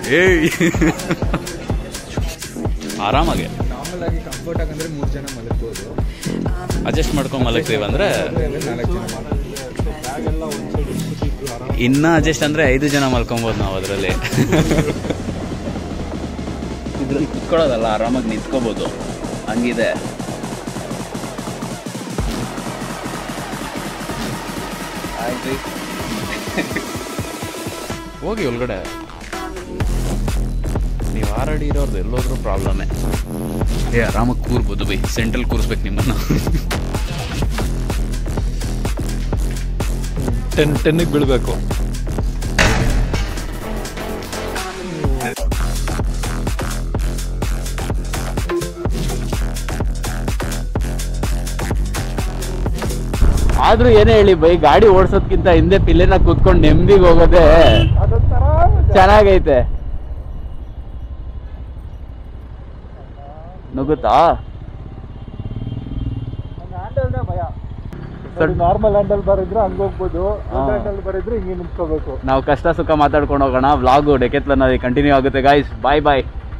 ಏಯ್ ಆರಾಮಾಗಿ ನಾರ್ಮಲ್ ಆಗಿ ಕಂಫರ್ಟ್ ಆಗಂದ್ರೆ ಮೂರು ಜನ ಮಲಗ್ಬೋದು ಅಡ್ಜಸ್ಟ್ ಮಾಡ್ಕೊಂಡು ಮಲಗ್ತೀವಿ ಅಂದ್ರೆ ಅಂದ್ರೆ ನಾಲ್ಕು ಜನ ಮಲಗ್ಬೋದು. ಇನ್ನ ಅಡ್ಜಸ್ಟ್ ಅಂದ್ರೆ ಐದು ಜನ ಮಲ್ಕೊಬೋದು ನಾವು ಅದರಲ್ಲಿ ಇದ್ರಲ್ಲಿ ಕುತ್ಕೊಳ್ಳೋದಲ್ಲ ಆರಾಮಾಗಿ ನಿಂತ್ಕೋಬೋದು ಹಂಗಿದೆ ಆಯ್ತು ಹೋಗಿ ಒಳಗಡೆ ನೀವು ಆರಡಿ ಇರೋರ್ದು ಎಲ್ಲೋದ್ರೂ ಪ್ರಾಬ್ಲಮ್ಮೇ ಏ ಆರಾಮಾಗಿ ಕೂರ್ಬೋದು ಬೈ ಸೆಂಟ್ರಲ್ ಕೂರಿಸ್ಬೇಕು ನಿಮ್ಮನ್ನು ಟೆನ್ ಟೆನ್ನಿಗೆ ಬೀಳಬೇಕು ಆದ್ರೂ ಏನೇ ಹೇಳಿ ಬೈ ಗಾಡಿ ಓಡಿಸೋದ್ಕಿಂತ ಹಿಂದೆ ಪಿಲ್ಲಿನ ಕೂತ್ಕೊಂಡು ನೆಮ್ಮದಿಗೆ ಹೋಗೋದೇ ಚೆನ್ನಾಗೈತೆ ನುಗ್ಗುತ್ತಾ ನಾರ್ಮಲ್ ಹ್ಯಾಂಡಲ್ ಬಾರ್ ಇದ್ರೆ ಹಂಗ ಹೋಗ್ಬೋದು ಹಾ. ಹ್ಯಾಂಡಲ್ ಬಾರ್ ಇದ್ರೆ ಹಿಂಗೆ ನಿಂತ್ಕೋಬೇಕು ನಾವು ಕಷ್ಟ ಸುಖ ಮಾತಾಡ್ಕೊಂಡು ಹೋಗೋಣ ವ್ಲಾಗು ಡೆಕೆತ್ಲನಲ್ಲಿ ಕಂಟಿನ್ಯೂ ಆಗುತ್ತೆ ಗಾಯ್ಸ್ ಬಾಯ್ ಬಾಯ್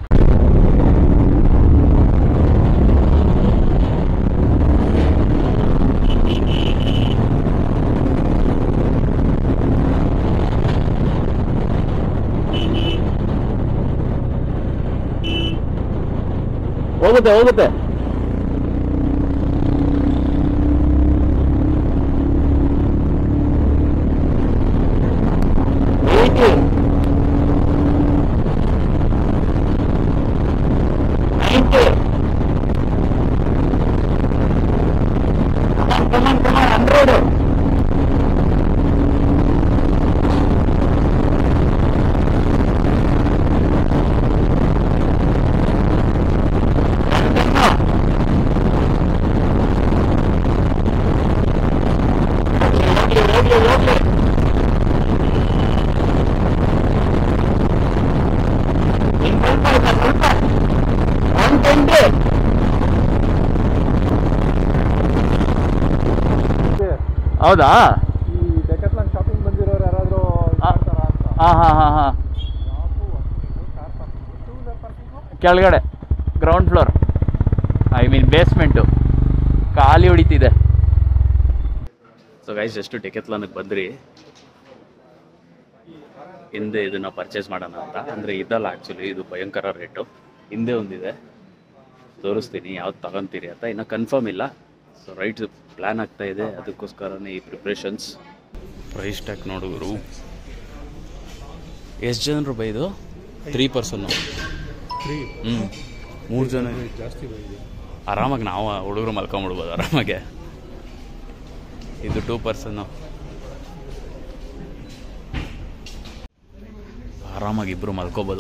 ಹೋಗುತ್ತೆ ಹೋಗುತ್ತೆ ಹೌದಾ ಈ ಡೆಕತ್ಲಾನ್ ಶಾಪಿಂಗ್ ಬಂದಿರೋರು ಯಾರಾದ್ರೂ ಆ. ಮಾಡ್ತಾರಾ ಅಂತ ಹಾ ಹಾ ಹಾ ಹಾ ಶಾಪು ಒಂದು car parking two wheeler parking ಕೆಳಗಡೆ ground floor I mean basement ಖಾಲಿ ಹೊಡಿತಿದೆ ಸೊ ಗೈಸ್ ಎಷ್ಟು ಟಿಕೆತ್ಲನಿಗೆ ಬಂದ್ರಿ ಹಿಂದೆ ಇದನ್ನ ಪರ್ಚೇಸ್ ಮಾಡೋಣ ಅಂತ ಅಂದರೆ ಇದಲ್ಲ ಆ್ಯಕ್ಚುಲಿ ಇದು ಭಯಂಕರ ರೇಟು ಹಿಂದೆ ಒಂದಿದೆ ತೋರಿಸ್ತೀನಿ ಯಾವ್ದು ತಗೊಂತೀರಿ ಅಂತ ಇನ್ನೂ ಕನ್ಫರ್ಮ್ ಇಲ್ಲ ಸೊ ರೈಟ್ ಪ್ಲ್ಯಾನ್ ಆಗ್ತಾ ಇದೆ ಅದಕ್ಕೋಸ್ಕರನೇ ಈ ಪ್ರಿಪ್ರೇಷನ್ಸ್ ಪ್ರೈಸ್ ಟ್ಯಾಕ್ ನೋಡಿದ್ರು ಎಷ್ಟು ಜನರು ಬೈದು ತ್ರೀ ಪರ್ಸನ್ನು ಫ್ರೀ ಹ್ಞೂ ಮೂರು ಜನ ಜಾಸ್ತಿ ಬಂದಿದೆ ಆರಾಮಾಗಿ ನಾವು ಹುಡುಗರು ಮಲ್ಕೊಂಬಿಡ್ಬೋದು ಆರಾಮಾಗೆ ಇದು ಟೂ ಪರ್ಸನ್ನು ಆರಾಮಾಗಿ ಇಬ್ಬರು ಮಲ್ಕೋಬೋದು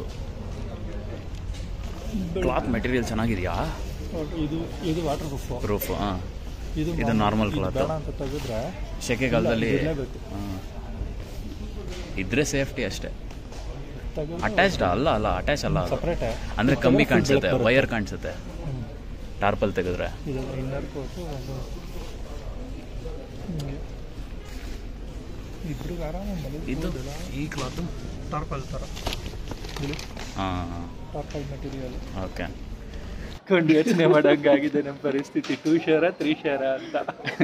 ಕ್ಲಾತ್ ಮೆಟೀರಿಯಲ್ ಚೆನ್ನಾಗಿದೆಯಾ ಇದು ಇದು ವಾಟರ್ ಪ್ರೂಫ್ ಪ್ರೂಫ್ ಹಾಂ ಇದು ಇದು normal cloth. ಬೇಡ ಅಂತ ತೆಗೆದ್ರೆ ಸೆಕೆಗಾಲದಲ್ಲಿ ಇಲ್ಲ, ಇದಿರ್ಲೇಬೇಕು. ಹಾಂ ಇದ್ರೆ ಸೇಫ್ಟಿ ಅಷ್ಟೇ ತೆಗೆದ್ರೆ ಅಟ್ಯಾಚ್ಡ್ ಅಲ್ಲ ಅಲ್ಲ ಅಟ್ಯಾಚ್ ಅಲ್ಲ ಅದು ಸಪ್ರೇಟೇ ಅಂದರೆ ಕಂಬಿ ಕಾಣಿಸುತ್ತೆ ವೈರ್ ಕಾಣಿಸುತ್ತೆ ಟಾರ್ಪಲ್ ತೆಗೆದ್ರೆ ಇದು ಇನ್ನರ್ ಕೋಟು ಅದು ಹಿಂಗೆ ಇಬ್ರಿಗೆ ಆರಾಮಾಗಿ ಇದು ಈ ಕ್ಲಾತು ಟಾರ್ಪಲ್ ಥರ ಹಾಂ ಟಾರ್ಪಲ್ ಮೆಟೀರಿಯಲ್ ಓಕೆ ಕೊಂಡು ಯೋಚನೆ ಮಾಡೋಂಗಾಗಿದೆ ನಮ್ಮ ಪರಿಸ್ಥಿತಿ ಟೂ ಶೇರ ತ್ರೀ ಶೇರ ಅಂತ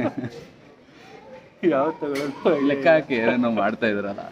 ಯಾವ ತಗೊಳ್ಳೋದು ಲೆಕ್ಕ ಹಾಕಿ ಏನೇನೋ ಮಾಡ್ತಾ ಇದ್ರಲ್ಲ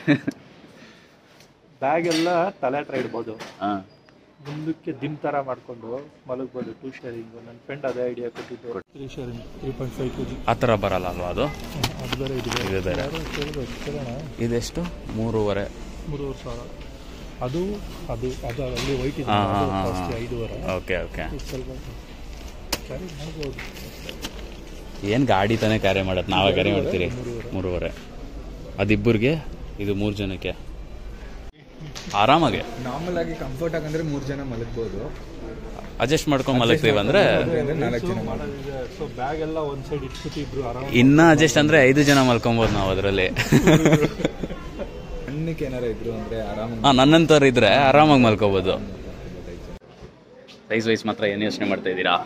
ಬ್ಯಾಗ್ ಎಲ್ಲ ತಲೆ ಹತ್ರ ಇಡ್ಬೋದು ಹಾಂ ಮುಂದಕ್ಕೆ ದಿಮ್ ಥರ ಮಾಡಿಕೊಂಡು ಮಲಗ್ಬೋದು ಟೂ ಶೇರಿಂಗು ನನ್ನ ಫ್ರೆಂಡ್ ಅದೇ ಐಡಿಯಾ ಕೊಟ್ಟಿದ್ದು three sharing three point five K G ಆ ಥರ ಬರಲ್ಲ ಅಲ್ವಾ ಅದು ಅದು ಬೇರೆ ಇದೆ ಇದು ಬೇರೆ ಯಾರೋ ಕೇಳ್ಬೇಕು ಕೇಳೋಣ ಇದೆಷ್ಟು ಮೂರುವರೆ ಮೂರುವರೆ ಸಾವಿರ ಅದು ಅದು ಅದು ಅಲ್ಲಿ ವೈಟ್ ಇದೆ ಹಾ, ಹಾ, ಅದು ಹಾ, ಕಾಸ್ಟ್ಲಿ ಹಾ. ಐದೂವರೆ ಓಕೆ ಓಕೆ ಇದು ಸ್ವಲ್ಪ ಕ್ಯಾರಿ ಮಾಡ್ಬೋದು ಏನು ಗಾಡಿ ತಾನೇ ಕ್ಯಾರಿ ಮಾಡೋದು ನಾವೇ ಕ್ಯಾರಿ ಮಾಡ್ತೀರಿ ಮೂರುವರೆ. ಮೂರುವರೆ ಅದಿಬ್ಬರಿಗೆ ಇದು ಮೂರು ಜನಕ್ಕೆ ಆರಾಮಾಗೆ ನಾರ್ಮಲ್ ಆಗಿ ಕಂಫರ್ಟ್ ಆಗಂದ್ರೆ ಮೂರು ಜನ ಮಲಗ್ಬೋದು ಅಡ್ಜಸ್ಟ್ ಮಾಡ್ಕೊಂಡು ಮಲಗ್ತೀವಿ ಅಂದರೆ ಅಂದ್ರೆ ನಾಲ್ಕು ಜನ ಮಲಗ್ಬೋದು. ಸೊ ಬ್ಯಾಗ್ ಎಲ್ಲ ಒಂದ್ ಸೈಡ್ ಇಟ್ಬಿಟ್ಟಿದ್ರು ಆರಾಮ ಇನ್ನ ಅಡ್ಜಸ್ಟ್ ಅಂದರೆ ಐದು ಜನ ಮಲ್ಕೊಬೋದು ನಾವು ಅದರಲ್ಲಿ ಸಣ್ಣಕ್ಕೆ ಏನಾರ ಇದ್ರು ಅಂದ್ರೆ ಆರಾಮಾಗಿ ಹಾಂ ನನ್ನಂಥವ್ರು ಇದ್ರೆ ಆರಾಮಾಗಿ ಮಲ್ಕೋಬೋದು ಸೈಜ್ ವೈಸ್ ಮಾತ್ರ ಏನು ಯೋಚನೆ ಮಾಡ್ತಾ ಇದ್ದೀರಾ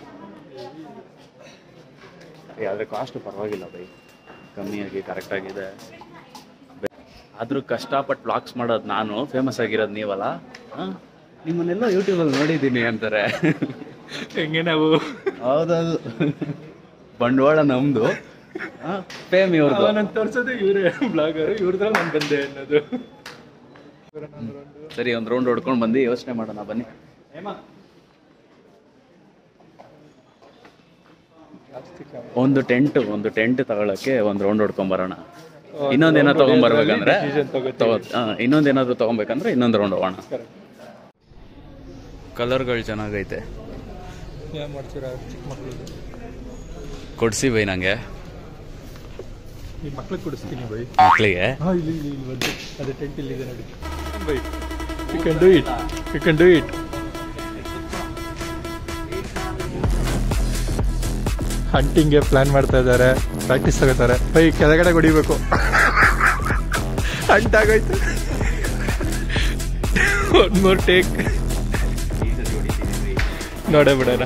ಆದರೆ ಕಾಸ್ಟ್ ಪರವಾಗಿಲ್ಲ ಬೈ ಕಮ್ಮಿಯಾಗಿ ಕರೆಕ್ಟಾಗಿದೆ ಆದರೂ ಕಷ್ಟಪಟ್ಟು ಬ್ಲಾಗ್ಸ್ ಮಾಡೋದು ನಾನು ಫೇಮಸ್ ಆಗಿರೋದು ನೀವಲ್ಲ ಹಾಂ ನಿಮ್ಮನ್ನೆಲ್ಲ ಯೂಟ್ಯೂಬಲ್ಲಿ ನೋಡಿದ್ದೀನಿ ಅಂತಾರೆ ಹೆಂಗೆ ನಾವು ಹೌದೌದು ಬಂಡವಾಳ ನಮ್ಮದು ಫೇಮ್ ಇವ್ರದ್ದು ನಾನು ತೋರ್ಸೋದು ಇವರೇ ಬ್ಲಾಗರು ಇವ್ರದ್ರಲ್ಲಿ ನಾನು ಬಂದೆ ಅನ್ನೋದು ಸರಿ ಒಂದು ರೌಂಡ್ ಹೊಡ್ಕೊಂಡು ಬಂದು ಯೋಚನೆ ಮಾಡೋಣ ಬನ್ನಿ ಒಂದು ಟೆಂಟ್ ಒಂದು ಟೆಂಟ್ ತಗೊಳಕ್ಕೆ ಒಂದು ರೌಂಡ್ ಹೊಡ್ಕೊಂಡ್ ಬರೋಣ ಇನ್ನೊಂದೇನೋ ತಗೊಂಡ್ಬರ್ಬೇಕಂದ್ರೆ Decision ತಗೋತೀವಿ. ತಗೋ ಇನ್ನೊಂದೇನಾದ್ರು ತಗೊಬೇಕಂದ್ರೆ ಇನ್ನೊಂದು ರೌಂಡ್ ಹೋಗೋಣ ಕಲರ್ಗಳು ಚೆನ್ನಾಗೈತೆ ಏನು ಮಾಡ್ತೀರಾ ಚಿಕ್ಕ ಮಕ್ಕಳಿಗೆ ಕೊಡ್ಸಿ ಬೈ ನಂಗೆ ಈ ಮಕ್ಳಿಗೆ ಕೊಡಿಸ್ತೀನಿ ಬೈ ಮಕ್ಕಳಿಗೆ ಹಾಂ ಇಲ್ಲಿ ಇಲ್ಲಿ ಇಲ್ಲಿ ಬಂದು ಅದೇ ಟೆಂಟ್ ಇಲ್ಲಿದೆ ನೋಡಿ bye you can do it you can do it ಹಂಟಿಂಗ್ಗೆ ಪ್ಲಾನ್ ಮಾಡ್ತಾ ಇದ್ದಾರೆ ಪ್ರಾಕ್ಟೀಸ್ ತಗೋತಾರೆ ಬೈ ಕೆಳಗಡೆ ಹೊಡಿಬೇಕು ಹಂಟಾಗೋಯ್ತು ಒನ್ ಮೋರ್ ಟೇಕ್ ನೋಡೇ ಬಿಡೋಣ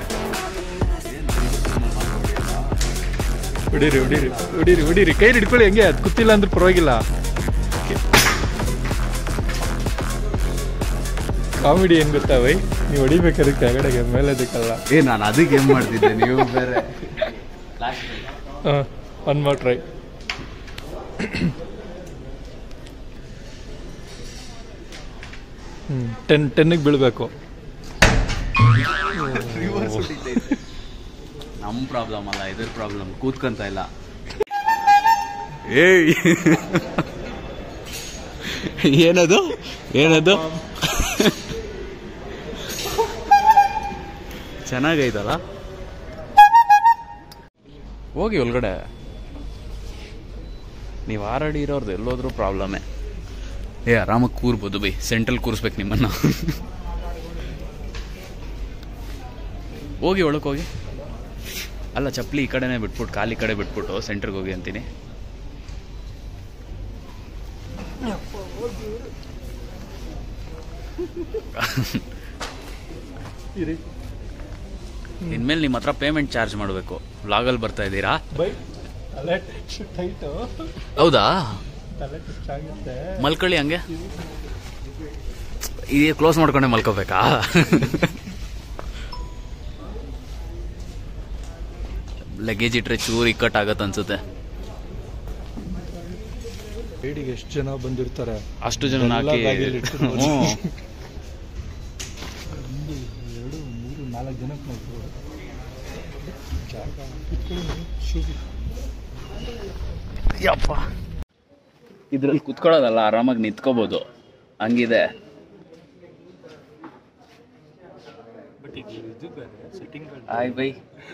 ಹೊಡೀರಿ ಹೊಡೀರಿ ಹೊಡೀರಿ ಹೊಡೀರಿ ಕೈ ಹಿಡ್ಕೊಳ್ಳಿ ಹೆಂಗೆ ಅದು ಗೊತ್ತಿಲ್ಲ ಅಂದ್ರೆ ಪರವಾಗಿಲ್ಲ ಕಾಮಿಡಿ ಏನು ಗೊತ್ತಾ ಬೈ ನೀವು ಹೊಡಿಬೇಕಾದ್ರೆ ಕೆಳಗಡೆಗೆ ಮೇಲೋದಕ್ಕಲ್ಲ ಏ ನಾನು ಅದಕ್ಕೆ ಏನ್ ಮಾಡ್ತಿದ್ದೆ ನೀವು ಬೇರೆ ಹಾಂ ಒನ್ ಮೋರ್ ಟ್ರೈ ಹ್ಞೂ ಟೆನ್ ಟೆನ್ನಿಗೆ ಬೀಳಬೇಕು ನಮ್ಮ ಪ್ರಾಬ್ಲಮ್ ಅಲ್ಲ ಇದ್ರ ಪ್ರಾಬ್ಲಮ್ ಕೂತ್ಕೊಂತ ಇಲ್ಲ ಏಯ್ ಏನದು ಏನದು ಚೆನ್ನಾಗೈತಲ್ಲ ಹೋಗಿ ಒಳಗಡೆ ನೀವು ಆರಡಿ ಇರೋರ್ದು ಎಲ್ಲೋದ್ರೂ ಪ್ರಾಬ್ಲಮೇ ಏ ಆರಾಮಾಗಿ ಕೂರ್ಬೋದು ಬೈ ಸೆಂಟ್ರಲ್ ಕೂರಿಸ್ಬೇಕು ನಿಮ್ಮನ್ನ ಹೋಗಿ ಒಳಗೆ ಹೋಗಿ ಅಲ್ಲ ಚಪ್ಪಲಿ ಈ ಕಡೆನೇ ಬಿಟ್ಬಿಟ್ಟು ಕಾಲಿ ಕಡೆ ಬಿಟ್ಬಿಟ್ಟು ಸೆಂಟ್ರಿಗೆ ಹೋಗಿ ಅಂತೀನಿ ಇರಿ ಇನ್ಮೇಲೆ ನಿಮ್ಮ ಹತ್ರ ಪೇಮೆಂಟ್ ಚಾರ್ಜ್ ಮಾಡಬೇಕು ವ್ಲಾಗಲ್ಲಿ ಬರ್ತಾ ಇದ್ದೀರಾ ಬೈ ತಲೆ ಟೈಟು ಹೌದಾ ತಲೆ ಆಗುತ್ತೆ ಮಲ್ಕೊಳ್ಳಿ ಹಂಗೆ ಇದೇ ಕ್ಲೋಸ್ ಮಾಡ್ಕೊಂಡೆ ಮಲ್ಕೋಬೇಕಾ ಲಗೇಜ್ ಇಟ್ರೆ ಚೂರು ಇಕ್ಕಟ್ಟಾಗತ್ತೆ ಅನ್ಸುತ್ತೆ ರೈಡಿಗೆ ಎಷ್ಟು ಜನ ಬಂದಿರ್ತಾರೆ ಅಷ್ಟು ಜನ ಎಲ್ಲ ಹಾಕಿ ಬ್ಯಾಗಲ್ಲಿ ಇಟ್ಕೊಂಡು ಹ್ಞೂ ಒಂದು ಎರಡು ಮೂರು ನಾಲ್ಕು ಜನಕ್ಕೆ ಮಾಡ್ಬೋದು ಜಾಗ ಕಿತ್ಕೊಳ್ಳಿ ಶೂಗೆ ಯಪ್ಪ ಇದ್ರಲ್ಲಿ ಕುತ್ಕೊಳ್ಳೋದಲ್ಲ ಆರಾಮಾಗಿ ನಿಂತ್ಕೋಬೋದು ಹಂಗಿದೆ ಬಟ್ ಇದು ಇದು ಬೇರೆ ಸೆಟ್ಟಿಂಗ್ಗಳು ಆಯ್ ಬೈ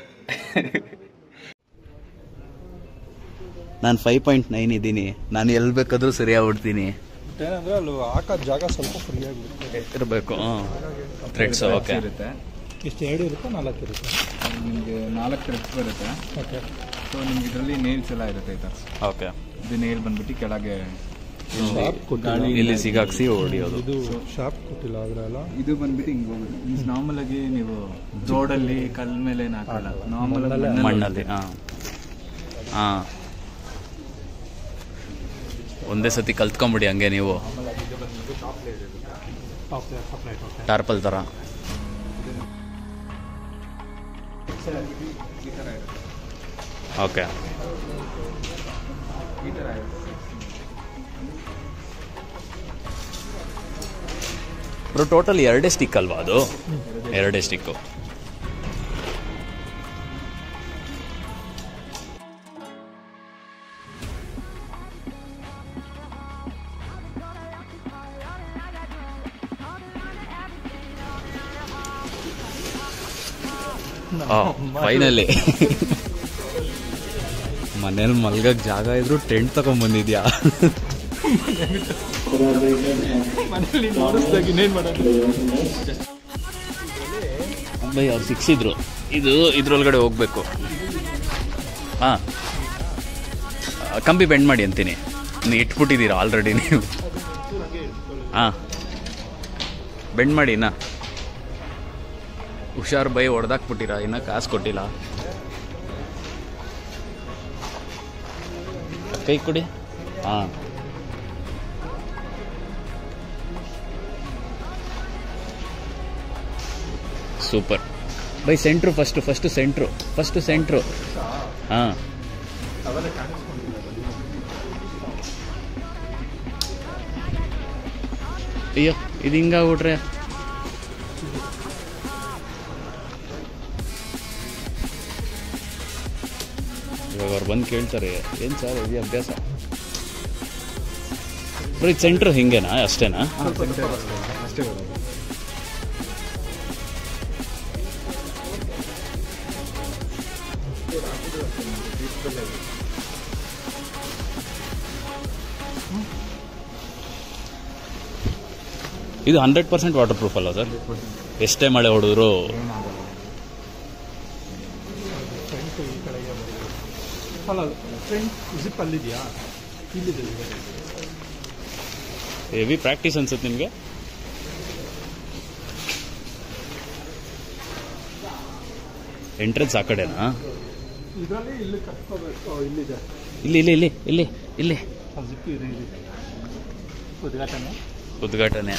ನಾನು ಫೈವ್ ಪಾಯಿಂಟ್ ನೈನ್ ಇದ್ದೀನಿ ನಾನು ಎಲ್ಲಿ ಬೇಕಾದ್ರೂ ಸರಿ ಆಗ್ಬಿಡ್ತೀನಿ ಏನಂದ್ರೆ ಅಲ್ಲಿ ಹಾಕೋದು ಜಾಗ ಸ್ವಲ್ಪ ಫ್ರೀ ಆಗಿಬಿಡುತ್ತೆ ಇರಬೇಕು ಥ್ರೆಡ್ಸ್ ಓಕೆ ಇರುತ್ತೆ ಇಷ್ಟು ಎರಡು ಇರುತ್ತೆ ನಾಲ್ಕು ಇರುತ್ತೆ ನಿಮಗೆ ನಾಲ್ಕು ಟ್ರಿಪ್ಸ್ ಬರುತ್ತೆ ಓಕೆ ಸೊ ನಿಮ್ಗೆ ಇದರಲ್ಲಿ ನೇಲ್ಸ್ ಎಲ್ಲ ಇರುತ್ತೆ ಆಯ್ತಾ ಓಕೆ ಇದು ನೇಲ್ ಬಂದ್ಬಿಟ್ಟು ಕೆಳಗೆ ಶಾಪ್ ಕೊಟ್ಟಿಲ್ಲ ಇಲ್ಲಿ ಸಿಗಾಕ್ಸಿ ಹೊಡಿಯೋದು ಇದು ಶಾಪ್ ಕೊಟ್ಟಿಲ್ಲ ಅದ್ರಲ್ಲ ಇದು ಬಂದ್ಬಿಟ್ಟು ಹಿಂಗೆ ಹೋಗುತ್ತೆ ಮೀನ್ಸ್ ನಾರ್ಮಲ್ ಆಗಿ ನೀವು ರೋಡಲ್ಲಿ ಕಲ್ ಮೇಲೆ ಏನು ಹಾಕಲ್ಲ ನಾರ್ಮಲ್ ಮಣ್ಣಲ್ಲಿ ಹಾಂ ಹಾಂ ಒಂದೇ ಸತಿ ಕಲ್ತ್ಕೊಂಬಿಡಿ ಹಂಗೆ ನೀವು ಟಾರ್ಪಲ್ ಥರ ಓಕೆ ಈ ಥರ ಇರುತ್ತೆ ಟೋಟಲ್ ಎರಡೇ ಸ್ಟಿಕ್ ಅಲ್ವಾ ಅದು ಎರಡೇ ಸ್ಟಿಕ್ಕು ಫೈನಲಿ ಮನೇಲಿ ಮಲ್ಗಕ್ ಜಾಗ ಇದ್ರು ಟೆಂಟ್ ತಗೊಂಡ್ಬಂದಿದ್ಯಾ ಮನೇಲಿ ನೋಡಿಸ್ದಾಗ ಇನ್ನೇನು ಮಾಡೋದು ಬೈ ಅವ್ರು ಸಿಕ್ಸಿದ್ರು ಇದು ಇದ್ರೊಳಗಡೆ ಹೋಗ್ಬೇಕು ಹಾಂ ಕಂಬಿ ಬೆಂಡ್ ಮಾಡಿ ಅಂತೀನಿ ನೀವು ಇಟ್ಬಿಟ್ಟಿದ್ದೀರಾ ಆಲ್ರೆಡಿ ನೀವು ಹಾಂ ಬೆಂಡ್ ಮಾಡಿ ಇನ್ನ ಹುಷಾರ್ ಬೈ ಹೊಡೆದಾಕ್ಬಿಟ್ಟಿರಾ ಇನ್ನ ಕಾಸು ಕೊಟ್ಟಿಲ್ಲ ಕೈ ಕೊಡಿ ಹಾಂ super bye centre first first centre first centre ಹಾಂ ಅವೆಲ್ಲ ಕಾಣಿಸ್ಕೊಂಡಿಲ್ಲ ಬನ್ನಿ. ಅಯ್ಯೋ ಇದು ಹಿಂಗಾಗ್ಬಿಟ್ರೆ ಇವಾಗ ಅವ್ರು ಬಂದು ಕೇಳ್ತಾರೆ ಏನು ಸರ್ ಇದು ಅಭ್ಯಾಸ ಬರೀ ಸೆಂಟ್ರ್ ಹಿಂಗೇನಾ ಅಷ್ಟೇನಾ ಅಷ್ಟೇ ಬರೋದು ಇದು ಹಂಡ್ರೆಡ್ ಪರ್ಸೆಂಟ್ ವಾಟರ್ ಪ್ರೂಫ್ ಅಲ್ಲ ಸರ್ ಎಷ್ಟೇ ಮಳೆ ಹೊಡೆದ್ರು ಏನಾಗಲ್ಲ ಫ್ರಂಟ್ ಈ ಕಡೆಗೆ ಬರೋದು. ಅಲ್ಲ ಫ್ರಂಟ್ ಜಿಪ್ ಅಲ್ಲಿದೆಯಾ ಇಲ್ಲಿದೆ ಹೆವಿ ಪ್ರಾಕ್ಟೀಸ್ ಅನ್ಸುತ್ತೆ ನಿಮಗೆ ಎಂಟ್ರೆನ್ಸ್ ಆ ಕಡೆನಾ ಇದರಲ್ಲಿ ಇಲ್ಲಿ ಕಟ್ಕೋಬೇಕು ಇಲ್ಲಿದೆ ಇಲ್ಲಿ ಇಲ್ಲಿ ಇಲ್ಲಿ ಇಲ್ಲಿ ಇಲ್ಲಿ ಆ ಜಿಪ್ ಇದೆ ಇಲ್ಲಿ ಉದ್ಘಾಟನೆ ಉದ್ಘಾಟನೆ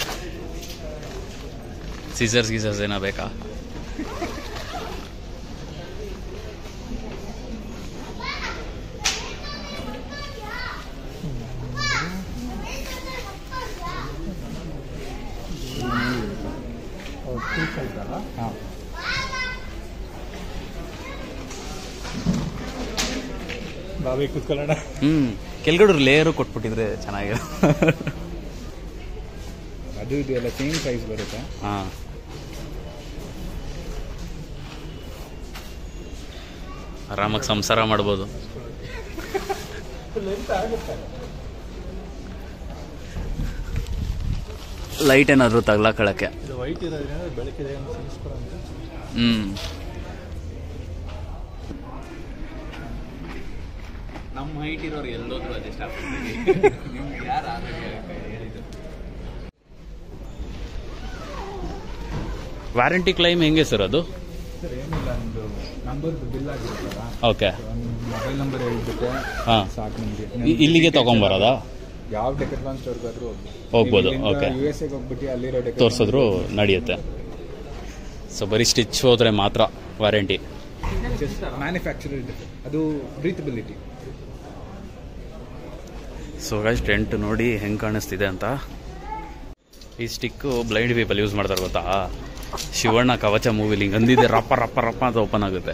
ಸೀಸರ್ಸ್ ಗೀಸರ್ಸ್ ಏನೋ ಬೇಕಾ ತೂಕ ಇದ್ದಲ್ಲ ಹಾಂ ನಾವೇ ಕೂತ್ಕೊಳ್ಳೋಣ ಹ್ಮ್ ಕೆಳಗಡೆ ಲೇಯರು ಕೊಟ್ಬಿಟ್ಟಿದ್ರೆ ಚೆನ್ನಾಗಿ ಅದು ಇದು ಎಲ್ಲ ಸೇಮ್ ಸೈಜ್ ಬರುತ್ತೆ ಹಾ ಆರಾಮಾಗಿ ಸಂಸಾರ ಮಾಡ್ಬೋದು ಲೆಂತ್ ಆಗುತ್ತೆ ಲೈಟ್ ಏನಾದರೂ ತಗ್ಲಾಕಳಕ್ಕೆ ಇದು ವೈಟ್ ಇರೋದ್ರಿಂದ ಬೆಳಕಿದೆ ಅಂತ ಸಿಗಿಸ್ಕೊಳ ಹ್ಮ್ ನಮ್ಮ ಹೈಟ್ ಇರೋರು ಎಲ್ಲೋದ್ರು ಅಡ್ಜಸ್ಟ್ ವ್ಯಾರಂಟಿ ಕ್ಲೈಮ್ ಹೆಂಗೆ ಸರ್ ಅದು ಸರ್ ಏನಿಲ್ಲ ನಿಮ್ಮದು ನಂಬರ್ದು ಬಿಲ್ ಆಗಿರುತ್ತಲ್ಲ ಓಕೆ ಒಂದು ಮೊಬೈಲ್ ನಂಬರ್ ಹೇಳ್ಬಿಟ್ಟೆ ಹಾಂ ಸಾಕು ನಿಮಗೆ ಇಲ್ಲಿಗೆ ತಗೊಂಬರೋದಾ ಯಾವ ಡೆಕತ್ಲಾನ್ ಸ್ಟೋರ್ಗಾದ್ರೂ ಹೋಗ್ಬೋದು, okay. ಯು ಎಸ್ ಎಗೆ ಹೋಗ್ಬಿಟ್ಟು ಅಲ್ಲಿರೋ ಡೆಕತ್ಲಾನ್ ತೋರಿಸಿದ್ರು ನಡೆಯುತ್ತೆ ಸೊ ಬರೀ ಸ್ಟಿಚ್ ಹೋದ್ರೆ ಮಾತ್ರ ವಾರಂಟಿ ಮ್ಯಾನುಫ್ಯಾಕ್ಚರ್ ಇದೆ ಅದು ಬ್ರೀತಬಿಲಿಟಿ ಸೊ ಗೈಸ್ ಟೆಂಟ್ ನೋಡಿ ಹೆಂಗೆ ಕಾಣಿಸ್ತಿದೆ ಅಂತ ಈ ಸ್ಟಿಕ್ಕು ಬ್ಲೈಂಡ್ ಪೀಪಲ್ ಯೂಸ್ ಮಾಡ್ತಾರೆ ಗೊತ್ತಾ ಶಿವಣ್ಣ ಕವಚ ಮೂವಿಲಿ ಹಿಂಗೆ ಅಂದಿದೆ ರಪ್ಪ ರಪ್ಪ ರಪ್ಪ ಅಂತ ಓಪನ್ ಆಗುತ್ತೆ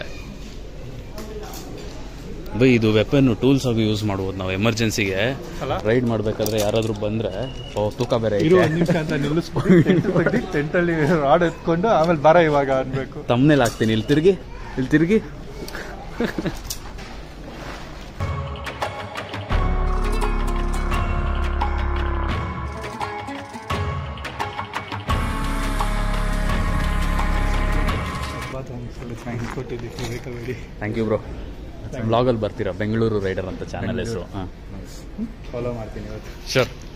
ಬೈ ಇದು ವೆಪನ್ ಟೂಲ್ಸ್ ಆಗಿ ಯೂಸ್ ಮಾಡ್ಬೋದು ನಾವು ಎಮರ್ಜೆನ್ಸಿಗೆ ಅಲ್ಲ? ರೈಡ್ ಮಾಡ್ಬೇಕಾದ್ರೆ ಯಾರಾದರೂ ಬಂದ್ರೆ ಓ ತೂಕ ಬೇರೆ ಇರು ಐತೆ ಒಂದು ನಿಮಿಷ ಅಂತ ನಿಲ್ಲಿಸ್ಬಿಟ್ಟು ಟೆಂಟ್ ತೆಗ್ದು ಟೆಂಟಲ್ಲಿ ರಾಡ್ ಎತ್ಕೊಂಡು ಆಮೇಲೆ ಬರ ಇವಾಗ ಅನ್ಬೇಕು ತಮ್ಮನೇಲಿ ಹಾಕ್ತೀನಿ ಇಲ್ಲಿ ತಿರುಗಿ ಇಲ್ಲಿ ತಿರುಗಿ ಥ್ಯಾಂಕ್ಸ್ ಕೊಟ್ಟಿದ್ದಕ್ಕೆ vehicle ready thank you bro ಬ್ಲಾಗಲ್ಲಿ ಬರ್ತೀರಾ ಬೆಂಗಳೂರು ರೈಡರ್ ಅಂತ ಚಾನಲ್ ಹೆಸರು ಹಾಂ ಫಾಲೋ ಮಾಡ್ತೀನಿ ಇವತ್ತು ಶೋರ್